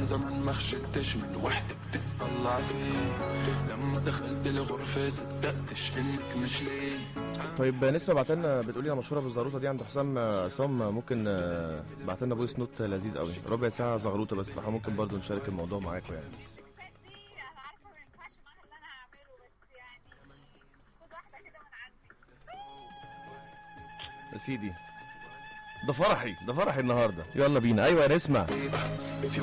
من زمان ما خشلتش من وحدة بتطلع فيه لما دخلت الغرفة صدقتش انك مش ليه طيب نسمة بعت لنا بتقولي انا مشهوره بالزغروطه دي عند حسام عصام ممكن بعت لنا فويس نوت لذيذ قوي ربع ساعه زغروطه بس فاحنا ممكن برضو نشارك الموضوع معاكم يعني دي انا عارفه ما ينفعش معاها اللي انا هعمله بس يعني خد واحده كده من عندي يا سيدي ده فرحي ده فرحي النهارده يلا بينا ايوه يا نسمة في